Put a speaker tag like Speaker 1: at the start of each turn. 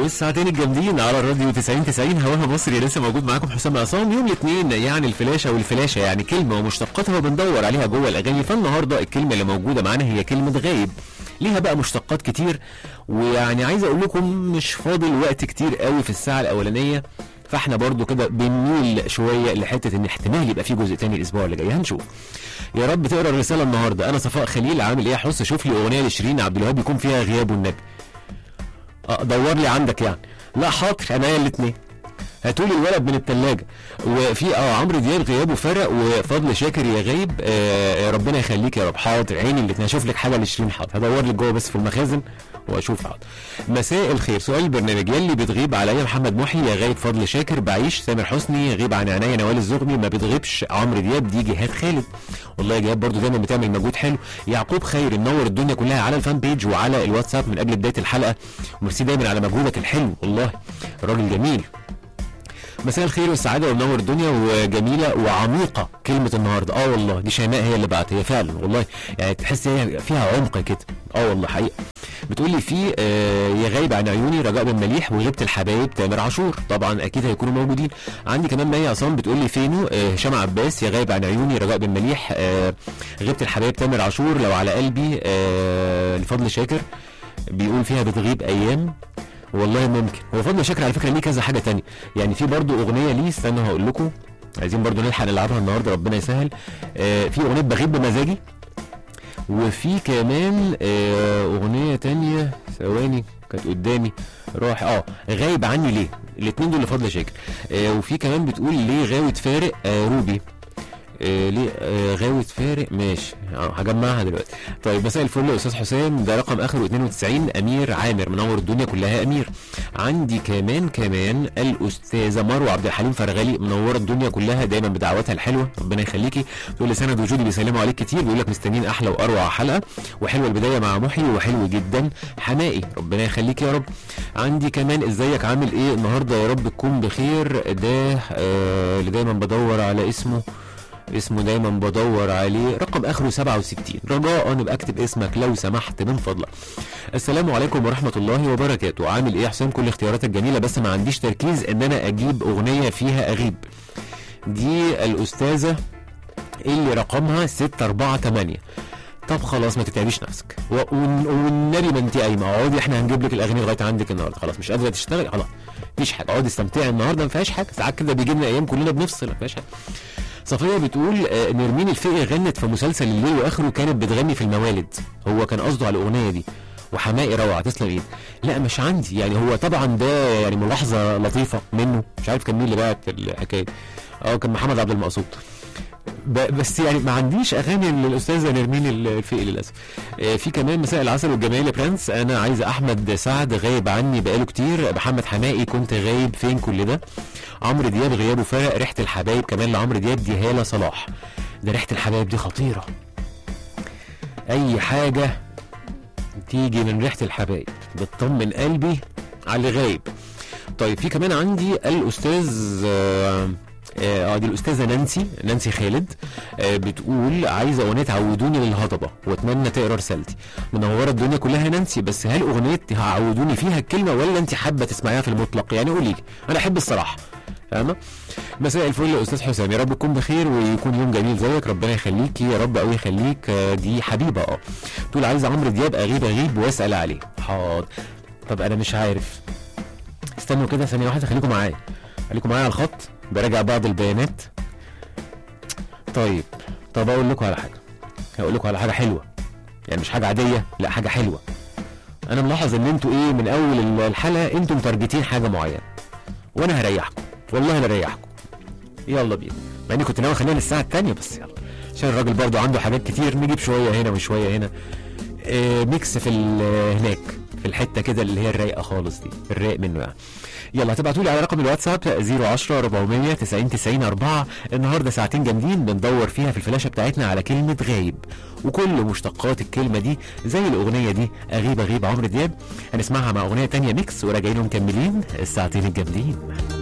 Speaker 1: والساعتين الجامدين على الراديو 90 90 هواها مصري لسه موجود معاكم حسام عصام يوم الاثنين يعني الفلاشه والفلاشه يعني كلمه ومشتقاتها وبندور عليها جوه الاغاني فالنهارده الكلمه اللي موجوده معانا هي كلمه غايب ليها بقى مشتقات كتير ويعني عايز اقول لكم مش فاضل وقت كتير قوي في الساعه الاولانيه فاحنا برضو كده بنميل شويه لحته ان احتمال يبقى في جزء تاني الاسبوع اللي جاي هنشوف يا رب تقرا الرساله النهارده انا صفاء خليل عامل ايه يا حس شوف لي اغنيه لشيرين عبد الوهاب يكون فيها غياب والنبي اه دور لي عندك يعني لا حاضر انا الاثنين هاتوا لي الولد من الثلاجه وفي اه عمرو دياب غيابه فرق وفضل شاكر يا غايب آه ربنا يخليك يا رب حاضر عيني الاثنين هشوف لك حاجه لشيرين حاضر هدور لك جوه بس في المخازن واشوف حاضر مساء الخير سؤال البرنامج يلي بتغيب عليا محمد محي يا غايب فضل شاكر بعيش سامر حسني يغيب عن عينيا نوال الزغبي ما بتغيبش عمرو دياب دي جهاد خالد والله جهاد برضو دايما بتعمل مجهود حلو يعقوب خير منور الدنيا كلها على الفان بيج وعلى الواتساب من قبل بدايه الحلقه وميرسي دايما على مجهودك الحلو والله راجل جميل مساء الخير والسعاده ومنور الدنيا وجميله وعميقه كلمه النهارده اه والله دي شيماء هي اللي بعت هي فعلا والله يعني تحس هي فيها عمق كده اه والله حقيقه بتقول لي في آه يا غايب عن عيوني رجاء بن مليح وغيبه الحبايب تامر عاشور طبعا اكيد هيكونوا موجودين عندي كمان مي عصام بتقول لي فينو آه هشام عباس يا غايب عن عيوني رجاء بن مليح آه غيبه الحبايب تامر عاشور لو على قلبي آه لفضل شاكر بيقول فيها بتغيب ايام والله ممكن هو فضل شاكر على فكره ليه كذا حاجه تانية يعني في برضو اغنيه ليه استنى هقول لكم عايزين برضو نلحق نلعبها النهارده ربنا يسهل آه في اغنيه بغيب بمزاجي وفي كمان آه اغنيه تانية ثواني كانت قدامي راح اه غايب عني ليه الاثنين دول لفضل شاكر آه وفي كمان بتقول ليه غاوي فارق آه روبي آه ليه آه غاوي فارق ماشي آه هجمعها دلوقتي طيب مساء الفل يا استاذ حسام ده رقم اخره 92 امير عامر منور الدنيا كلها امير عندي كمان كمان الاستاذه مروه عبد الحليم فرغلي منوره الدنيا كلها دايما بدعواتها الحلوه ربنا يخليكي تقول لي سند وجودي بيسلموا عليك كتير بيقول لك مستنيين احلى واروع حلقه وحلوه البدايه مع محي وحلو جدا حمائي ربنا يخليك يا رب عندي كمان ازيك عامل ايه النهارده يا رب تكون بخير ده آه اللي دايما بدور على اسمه اسمه دايما بدور عليه رقم اخره 67 رجاء نبقى اكتب اسمك لو سمحت من فضلك السلام عليكم ورحمه الله وبركاته عامل ايه يا حسام كل اختياراتك جميله بس ما عنديش تركيز ان انا اجيب اغنيه فيها اغيب دي الاستاذه اللي رقمها 648 طب خلاص ما تتعبيش نفسك والنبي ما انت قايمه اقعدي احنا هنجيب لك الاغاني لغايه عندك النهارده خلاص مش قادره تشتغلي خلاص مفيش حاجه اقعدي استمتعي النهارده ما فيهاش حاجه ساعات كده بيجي لنا ايام كلنا بنفصل ما فيهاش حاجه صفيه بتقول آه نرمين الفقي غنت في مسلسل الليل واخره كانت بتغني في الموالد هو كان قصده على الاغنيه دي وحمائي روعه تسلم ايدك لا مش عندي يعني هو طبعا ده يعني ملاحظه لطيفه منه مش عارف كان مين اللي بعت الحكايه اه كان محمد عبد المقصود بس يعني ما عنديش اغاني للاستاذه نرمين الفقي للاسف آه في كمان مساء العسل والجمال يا برنس انا عايزه احمد سعد غايب عني بقاله كتير محمد حمائي كنت غايب فين كل ده عمرو دياب غيابه فرق ريحه الحبايب كمان لعمرو دياب دي هاله صلاح ده ريحه الحبايب دي خطيره اي حاجه تيجي من ريحه الحبايب بتطمن قلبي على اللي غايب طيب في كمان عندي الاستاذ آه اه دي الاستاذه نانسي نانسي خالد آه بتقول عايزه اغنيه عودوني للهضبه واتمنى تقرا رسالتي منوره الدنيا كلها نانسي بس هل اغنيه هعودوني فيها الكلمه ولا انت حابه تسمعيها في المطلق يعني قولي لي انا احب الصراحه فاهمه مساء الفل يا استاذ حسام يا رب تكون بخير ويكون يوم جميل زيك ربنا يخليكي يا رب قوي يخليك آه دي حبيبه اه تقول عايزه عمرو دياب اغيب اغيب واسال عليه حاضر طب انا مش عارف استنوا كده ثانيه واحده خليكم معايا خليكم معايا على الخط براجع بعض البيانات طيب طب اقول لكم على حاجه هقول لكم على حاجه حلوه يعني مش حاجه عاديه لا حاجه حلوه انا ملاحظ ان انتوا ايه من اول الحلقه انتوا متارجتين حاجه معينه وانا هريحكم والله انا هريحكم يلا بينا مع اني كنت ناوي اخليها للساعه الثانيه بس يلا عشان الراجل برضو عنده حاجات كتير نجيب شويه هنا وشويه هنا آه ميكس في هناك في الحته كده اللي هي الرايقه خالص دي الرايق منه يعني يلا هتبعتوا لي على رقم الواتساب 010 400 90 90 4 النهارده ساعتين جامدين بندور فيها في الفلاشه بتاعتنا على كلمه غايب وكل مشتقات الكلمه دي زي الاغنيه دي اغيب اغيب عمرو دياب هنسمعها مع اغنيه تانية ميكس وراجعين ومكملين الساعتين الجامدين